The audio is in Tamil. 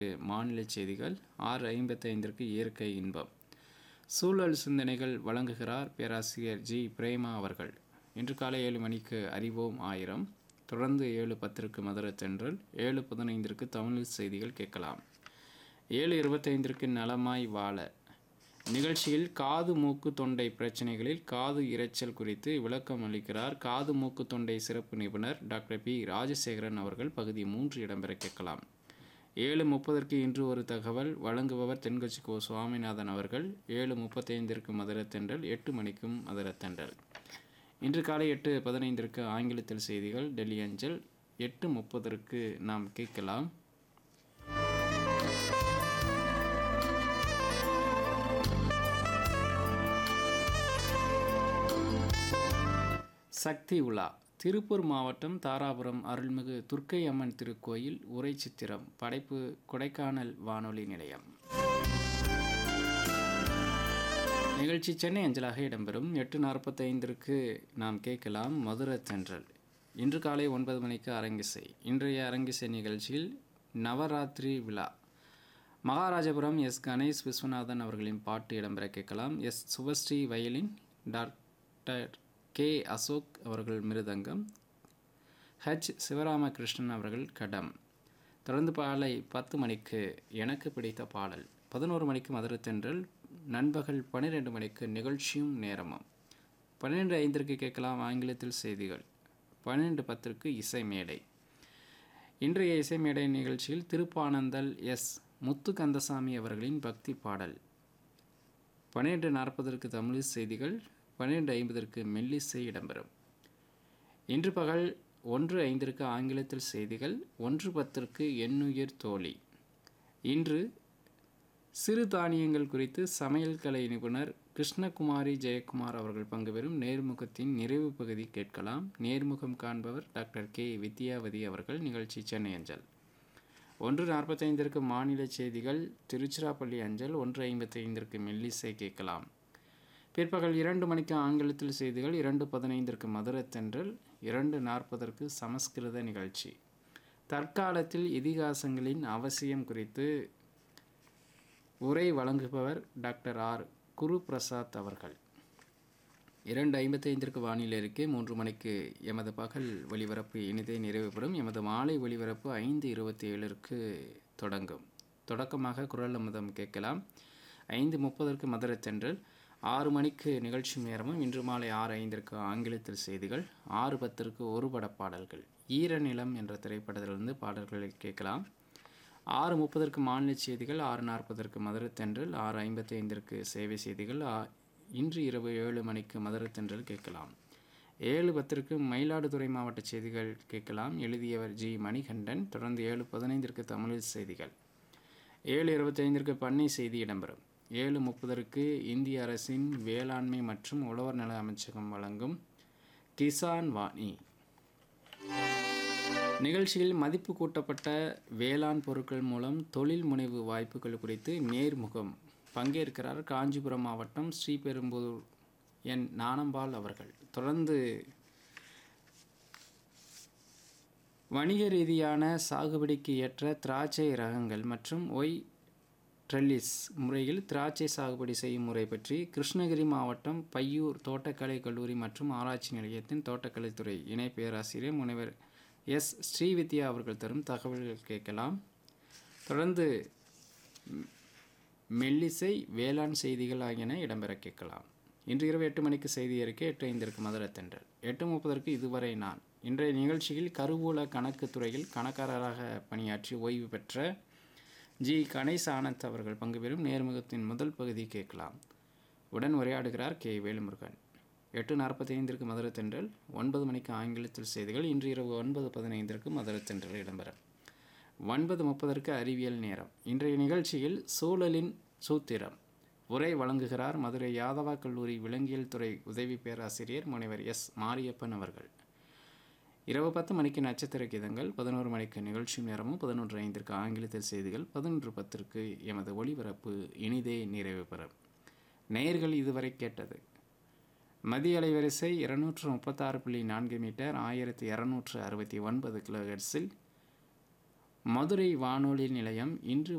மாநில செய்திகள் ஆறு ஐம்பத்தைந்திற்கு இயற்கை இன்பம் சூழல் சிந்தனைகள் வழங்குகிறார் பேராசிரியர் ஜி பிரேமா அவர்கள் இன்று காலை ஏழு மணிக்கு அறிவோம் ஆயிரம் தொடர்ந்து ஏழு பத்திற்கு மதுரை தென்றல் ஏழு பதினைந்திற்கு தமிழ் செய்திகள் கேட்கலாம் ஏழு இருபத்தைந்திற்கு நலமாய் வாழ நிகழ்ச்சியில் காது மூக்கு தொண்டை பிரச்சனைகளில் காது இரைச்சல் குறித்து விளக்கம் அளிக்கிறார் காது மூக்கு தொண்டை சிறப்பு நிபுணர் டாக்டர் பி ராஜசேகரன் அவர்கள் பகுதி மூன்று இடம்பெற கேட்கலாம் ஏழு முப்பதற்கு இன்று ஒரு தகவல் வழங்குபவர் தென்கட்சி கோ சுவாமிநாதன் அவர்கள் ஏழு முப்பத்தைந்திற்கு மதுரை தென்றல் எட்டு மணிக்கும் மதுரை தென்றல் இன்று காலை எட்டு பதினைந்திற்கு ஆங்கிலத்தில் செய்திகள் டெல்லி அஞ்சல் எட்டு முப்பதற்கு நாம் கேட்கலாம் சக்தி உலா திருப்பூர் மாவட்டம் தாராபுரம் அருள்மிகு துர்க்கை அம்மன் திருக்கோயில் உரை சித்திரம் படைப்பு கொடைக்கானல் வானொலி நிலையம் நிகழ்ச்சி சென்னை அஞ்சலாக இடம்பெறும் எட்டு நாற்பத்தைந்திற்கு நாம் கேட்கலாம் மதுரை தென்றல் இன்று காலை ஒன்பது மணிக்கு அரங்கிசை இன்றைய அரங்கிசை நிகழ்ச்சியில் நவராத்திரி விழா மகாராஜபுரம் எஸ் கணேஷ் விஸ்வநாதன் அவர்களின் பாட்டு இடம்பெற கேட்கலாம் S Subhashree violin doctor K Ashok அவர்கள் மிருதங்கம் ஹச் சிவராமகிருஷ்ணன் அவர்கள் கடம் தொடர்ந்து பாலை பத்து மணிக்கு எனக்கு பிடித்த பாடல் பதினோரு மணிக்கு மதுரை தென்றல் நண்பகல் பன்னிரெண்டு மணிக்கு நிகழ்ச்சியும் நேரமும் பன்னிரெண்டு ஐந்திற்கு கேட்கலாம் ஆங்கிலத்தில் செய்திகள் பன்னிரெண்டு பத்திற்கு இசை மேடை இன்றைய இசை மேடை நிகழ்ச்சியில் திருப்பானந்தல் எஸ் முத்து கந்தசாமி அவர்களின் பக்தி பாடல் பன்னிரெண்டு நாற்பதற்கு தமிழ் செய்திகள் பன்னிரெண்டு ஐம்பதற்கு மெல்லிசை இடம்பெறும் இன்று பகல் ஒன்று ஐந்திற்கு ஆங்கிலத்தில் செய்திகள் ஒன்று பத்திற்கு எண்ணுயிர் தோழி இன்று சிறு தானியங்கள் குறித்து சமையல் கலை நிபுணர் கிருஷ்ணகுமாரி ஜெயக்குமார் அவர்கள் பங்கு பெறும் நேர்முகத்தின் நிறைவு பகுதி கேட்கலாம் நேர்முகம் காண்பவர் டாக்டர் கே வித்யாவதி அவர்கள் நிகழ்ச்சி சென்னை அஞ்சல் ஒன்று நாற்பத்தைந்திற்கு மாநில செய்திகள் திருச்சிராப்பள்ளி அஞ்சல் ஒன்று ஐம்பத்தைந்திற்கு மெல்லிசை கேட்கலாம் பிற்பகல் இரண்டு மணிக்கு ஆங்கிலத்தில் செய்திகள் இரண்டு பதினைந்திற்கு மதுரை தென்றல் இரண்டு நாற்பதற்கு சமஸ்கிருத நிகழ்ச்சி தற்காலத்தில் இதிகாசங்களின் அவசியம் குறித்து உரை வழங்குபவர் டாக்டர் ஆர் குரு பிரசாத் அவர்கள் இரண்டு ஐம்பத்தைந்திற்கு வானிலை இருக்கே மூன்று மணிக்கு எமது பகல் ஒளிபரப்பு இனிதே நிறைவு பெறும் எமது மாலை ஒளிபரப்பு ஐந்து இருபத்தி ஏழிற்கு தொடங்கும் தொடக்கமாக குரல் அமுதம் கேட்கலாம் ஐந்து முப்பதற்கு மதுரை தென்றல் ஆறு மணிக்கு நிகழ்ச்சி நேரமும் இன்று மாலை ஆறு ஐந்திற்கு ஆங்கிலத்தில் செய்திகள் ஆறு பத்திற்கு ஒரு பட பாடல்கள் ஈரநிலம் என்ற திரைப்படத்திலிருந்து பாடல்களை கேட்கலாம் ஆறு முப்பதற்கு மாநில செய்திகள் ஆறு நாற்பதற்கு மதுரை தென்றல் ஆறு ஐம்பத்தி ஐந்திற்கு சேவை செய்திகள் இன்று இரவு ஏழு மணிக்கு மதுரை தென்றல் கேட்கலாம் ஏழு பத்திற்கு மயிலாடுதுறை மாவட்ட செய்திகள் கேட்கலாம் எழுதியவர் ஜி மணிகண்டன் தொடர்ந்து ஏழு பதினைந்திற்கு தமிழ் செய்திகள் ஏழு இருபத்தைந்திற்கு பண்ணை செய்தி இடம்பெறும் ஏழு முப்பதற்கு இந்திய அரசின் வேளாண்மை மற்றும் உழவர் நல அமைச்சகம் வழங்கும் கிசான் வாணி நிகழ்ச்சியில் மதிப்பு கூட்டப்பட்ட வேளாண் பொருட்கள் மூலம் தொழில் முனைவு வாய்ப்புகள் குறித்து நேர்முகம் பங்கேற்கிறார் காஞ்சிபுரம் மாவட்டம் ஸ்ரீபெரும்புதூர் என் நானம்பாள் அவர்கள் தொடர்ந்து வணிக ரீதியான சாகுபடிக்கு ஏற்ற திராட்சை ரகங்கள் மற்றும் ஒய் ட்ரெல்லிஸ் முறையில் திராட்சை சாகுபடி செய்யும் முறை பற்றி கிருஷ்ணகிரி மாவட்டம் பையூர் தோட்டக்கலை கல்லூரி மற்றும் ஆராய்ச்சி நிலையத்தின் தோட்டக்கலைத்துறை இணை பேராசிரியர் முனைவர் எஸ் ஸ்ரீவித்யா அவர்கள் தரும் தகவல்கள் கேட்கலாம் தொடர்ந்து மெல்லிசை வேளாண் செய்திகள் ஆகியன இடம்பெற கேட்கலாம் இன்று இரவு எட்டு மணிக்கு செய்தி அறிக்கை எட்டு ஐந்திற்கு மதுரை தென்றல் எட்டு முப்பதற்கு இதுவரை நான் இன்றைய நிகழ்ச்சியில் கருவூல கணக்கு துறையில் கணக்காரராக பணியாற்றி ஓய்வு பெற்ற ஜி கணேஷ் ஆனந்த் அவர்கள் பங்கு பெறும் நேர்முகத்தின் முதல் பகுதி கேட்கலாம் உடன் உரையாடுகிறார் கே வேலுமுருகன் எட்டு நாற்பத்தி ஐந்திற்கு மதுரை தென்றல் ஒன்பது மணிக்கு ஆங்கிலத்தில் செய்திகள் இன்று இரவு ஒன்பது பதினைந்திற்கு மதுரை தென்றல் இடம்பெறும் ஒன்பது முப்பதற்கு அறிவியல் நேரம் இன்றைய நிகழ்ச்சியில் சூழலின் சூத்திரம் உரை வழங்குகிறார் மதுரை யாதவா கல்லூரி விலங்கியல் துறை உதவி பேராசிரியர் முனைவர் எஸ் மாரியப்பன் அவர்கள் இரவு பத்து மணிக்கு நட்சத்திர கீதங்கள் பதினோரு மணிக்கு நிகழ்ச்சி நேரமும் பதினொன்று ஐந்திற்கு ஆங்கிலத்தில் செய்திகள் பதினொன்று பத்திற்கு எமது ஒளிபரப்பு இனிதே நிறைவு பெறும் நேயர்கள் இதுவரை கேட்டது மதிய அலைவரிசை இருநூற்று முப்பத்தாறு புள்ளி நான்கு மீட்டர் ஆயிரத்தி இரநூற்று அறுபத்தி ஒன்பது கிலோஹெர்ட்ஸில் மதுரை வானொலி நிலையம் இன்று